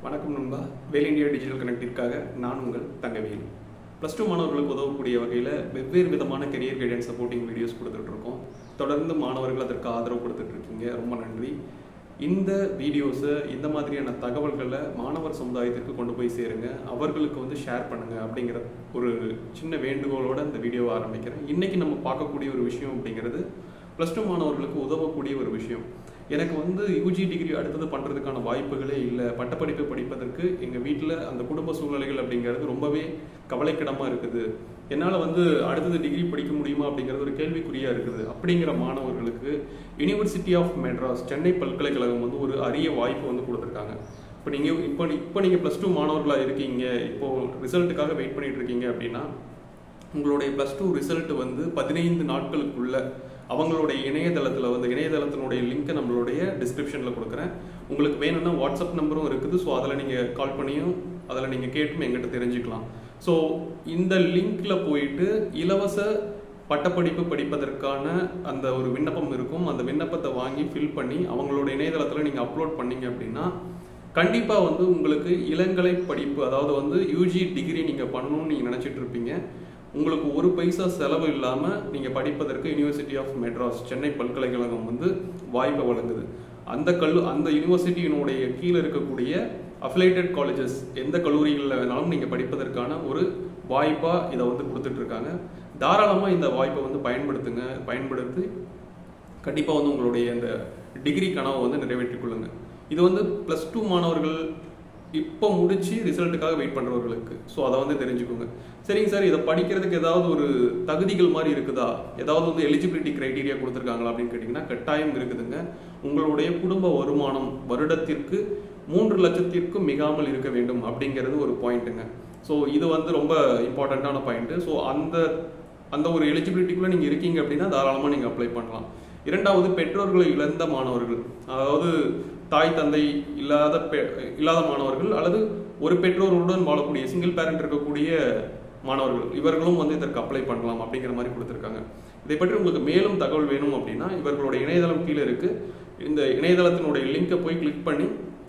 வணக்கம் நண்பா வேல் India digital கனெக்டிற்காக நான் உங்கள் தங்கவேல் ப்ளஸ் டூ மாணவர்களுக்கு உதவக்கூடிய வகையில் வெவ்வேறு விதமான கெரியர் கைடன்ஸ் சப்போர்ட்டிங் வீடியோஸ் கொடுத்துட்ருக்கோம் தொடர்ந்து மாணவர்கள் அதற்கு ஆதரவு கொடுத்துட்டு இருக்கீங்க ரொம்ப நன்றி இந்த வீடியோஸை இந்த மாதிரியான தகவல்களை மாணவர் சமுதாயத்திற்கு கொண்டு போய் சேருங்க அவர்களுக்கு வந்து ஷேர் பண்ணுங்க அப்படிங்கிற ஒரு சின்ன வேண்டுகோளோட இந்த வீடியோவை ஆரம்பிக்கிறேன் இன்னைக்கு நம்ம பார்க்கக்கூடிய ஒரு விஷயம் அப்படிங்கிறது ப்ளஸ் டூ மாணவர்களுக்கு உதவக்கூடிய ஒரு விஷயம் எனக்கு வந்து யூஜி டிகிரி அடுத்தது பண்ணுறதுக்கான வாய்ப்புகளே இல்லை பட்டப்படிப்பு படிப்பதற்கு எங்கள் வீட்டில் அந்த குடும்ப சூழ்நிலைகள் அப்படிங்கிறது ரொம்பவே கவலைக்கிடமாக இருக்குது என்னால் வந்து அடுத்தது டிகிரி படிக்க முடியுமா அப்படிங்கிறது ஒரு கேள்விக்குறியாக இருக்குது அப்படிங்கிற மாணவர்களுக்கு யுனிவர்சிட்டி ஆஃப் மெட்ராஸ் சென்னை பல்கலைக்கழகம் வந்து ஒரு அரிய வாய்ப்பு வந்து கொடுத்துருக்காங்க இப்போ நீங்கள் இப்போ இப்போ நீங்கள் ப்ளஸ் டூ மாணவர்களாக இருக்கீங்க இப்போது ரிசல்ட்டுக்காக வெயிட் பண்ணிட்டு இருக்கீங்க அப்படின்னா உங்களுடைய ப்ளஸ் டூ ரிசல்ட் வந்து பதினைந்து நாட்களுக்குள்ள அவங்களுடைய இணையதளத்தில் வந்து இணையதளத்தினுடைய லிங்க்கை நம்மளுடைய டிஸ்கிரிப்ஷனில் கொடுக்குறேன் உங்களுக்கு வேணும்னா வாட்ஸ்அப் நம்பரும் இருக்குது ஸோ அதில் நீங்கள் கால் பண்ணியும் அதில் நீங்கள் கேட்டும் எங்கிட்ட தெரிஞ்சுக்கலாம் ஸோ இந்த லிங்க்ல போயிட்டு இலவச பட்டப்படிப்பு படிப்பதற்கான அந்த ஒரு விண்ணப்பம் இருக்கும் அந்த விண்ணப்பத்தை வாங்கி ஃபில் பண்ணி அவங்களோட இணையதளத்தில் நீங்கள் அப்லோட் பண்ணீங்க அப்படின்னா கண்டிப்பாக வந்து உங்களுக்கு இளங்கலை படிப்பு அதாவது வந்து யூஜி டிகிரி நீங்கள் பண்ணணும்னு நீங்கள் நினச்சிட்டு இருப்பீங்க உங்களுக்கு ஒரு பைசா செலவு இல்லாமல் நீங்கள் படிப்பதற்கு யூனிவர்சிட்டி ஆஃப் மெட்ராஸ் சென்னை பல்கலைக்கழகம் வந்து வாய்ப்பை வழங்குது அந்த கல்லு அந்த யூனிவர்சிட்டியினுடைய கீழே இருக்கக்கூடிய அஃபிலேட்டட் காலேஜஸ் எந்த கல்லூரிகளில் வேணாலும் நீங்கள் படிப்பதற்கான ஒரு வாய்ப்பாக இதை வந்து கொடுத்துட்ருக்காங்க தாராளமாக இந்த வாய்ப்பை வந்து பயன்படுத்துங்க பயன்படுத்தி கண்டிப்பாக வந்து உங்களுடைய இந்த டிகிரி கனவை வந்து நிறைவேற்றிக் கொள்ளுங்க இது வந்து ப்ளஸ் டூ மாணவர்கள் இப்போ முடிச்சு ரிசல்ட்டுக்காக வெயிட் பண்ணுறவர்களுக்கு ஸோ அதை வந்து தெரிஞ்சுக்கோங்க சரிங்க சார் இதை படிக்கிறதுக்கு ஏதாவது ஒரு தகுதிகள் மாதிரி இருக்குதா ஏதாவது வந்து எலிஜிபிலிட்டி கிரைட்டீரியா கொடுத்துருக்காங்களா அப்படின்னு கேட்டிங்கன்னா கட்டாயம் இருக்குதுங்க உங்களுடைய குடும்ப வருமானம் வருடத்திற்கு மூன்று லட்சத்திற்கும் மிகாமல் இருக்க வேண்டும் அப்படிங்கிறது ஒரு பாயிண்ட்டுங்க ஸோ இது வந்து ரொம்ப இம்பார்ட்டண்ட்டான பாயிண்ட்டு ஸோ அந்த அந்த ஒரு எலிஜிபிலிட்டிக்குள்ளே நீங்கள் இருக்கீங்க அப்படின்னா தாராளமாக நீங்கள் அப்ளை பண்ணலாம் இரண்டாவது பெற்றோர்களை இழந்த மாணவர்கள் அதாவது தாய் தந்தை இல்லாத இல்லாத மாணவர்கள் அல்லது ஒரு பெற்றோருடன் வாழக்கூடிய சிங்கிள் பேரண்ட் இருக்கக்கூடிய மாணவர்கள் இவர்களும் வந்து இதற்கு அப்ளை பண்ணலாம் அப்படிங்கிற மாதிரி கொடுத்துருக்காங்க இதை பற்றி உங்களுக்கு மேலும் தகவல் வேணும் அப்படின்னா இவர்களுடைய இணையதளம் கீழே இருக்கு இந்த இணையதளத்தினுடைய லிங்கை போய் கிளிக் பண்ணி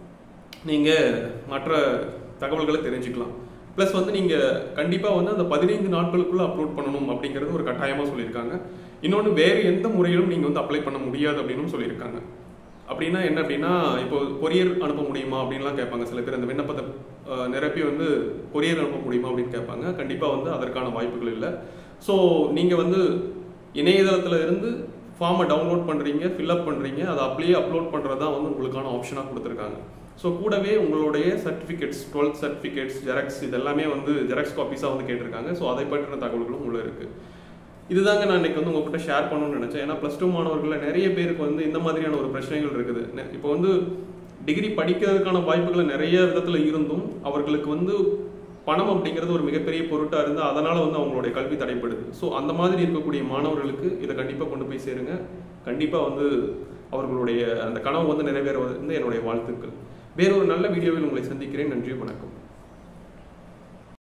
நீங்கள் மற்ற தகவல்களை தெரிஞ்சுக்கலாம் ப்ளஸ் வந்து நீங்கள் கண்டிப்பாக வந்து அந்த பதினைந்து நாட்களுக்குள்ளே அப்லோட் பண்ணணும் அப்படிங்கிறது ஒரு கட்டாயமாக சொல்லியிருக்காங்க இன்னொன்று வேறு எந்த முறையிலும் நீங்கள் வந்து அப்ளை பண்ண முடியாது அப்படின்னு சொல்லியிருக்காங்க அப்படின்னா என்ன அப்படின்னா இப்போ கொரியர் அனுப்ப முடியுமா அப்படின்லாம் கேட்பாங்க சில பேர் அந்த விண்ணப்பத்தை நிரப்பி வந்து கொரியர் அனுப்ப முடியுமா அப்படின்னு கேட்பாங்க கண்டிப்பாக வந்து அதற்கான வாய்ப்புகள் இல்லை ஸோ நீங்கள் வந்து இணையதளத்தில் இருந்து ஃபார்மை டவுன்லோட் பண்ணுறீங்க ஃபில்அப் பண்ணுறீங்க அதை அப்படியே அப்லோட் பண்ணுறது தான் வந்து உங்களுக்கான ஆப்ஷனாக கொடுத்துருக்காங்க ஸோ கூடவே உங்களுடைய சர்டிஃபிகேட்ஸ் டுவெல்த் சர்டிஃபிகேட்ஸ் ஜெராக்ஸ் இதெல்லாமே வந்து ஜெராக்ஸ் காப்பீஸாக வந்து கேட்டிருக்காங்க ஸோ அதை பற்றின தகவல்களும் உள்ள இருக்குது இதுதாங்க நான் இன்னைக்கு வந்து உங்ககிட்ட ஷேர் பண்ணணும்னு நினைச்சேன் ஏன்னா ப்ளஸ் டூ மாணவர்களில் நிறைய பேருக்கு வந்து இந்த மாதிரியான ஒரு பிரச்சனைகள் இருக்குது இப்போ வந்து டிகிரி படிக்கிறதுக்கான வாய்ப்புகள் நிறைய விதத்தில் இருந்தும் அவர்களுக்கு வந்து பணம் அப்படிங்கிறது ஒரு மிகப்பெரிய பொருட்டாக இருந்து அதனால வந்து அவங்களுடைய கல்வி தடைப்படுது ஸோ அந்த மாதிரி இருக்கக்கூடிய மாணவர்களுக்கு இதை கண்டிப்பாக கொண்டு போய் சேருங்க கண்டிப்பாக வந்து அவர்களுடைய அந்த கனவு வந்து நிறைவேறுவது என்னுடைய வாழ்த்துக்கள் வேறொரு நல்ல வீடியோவில் உங்களை சந்திக்கிறேன் நன்றி வணக்கம்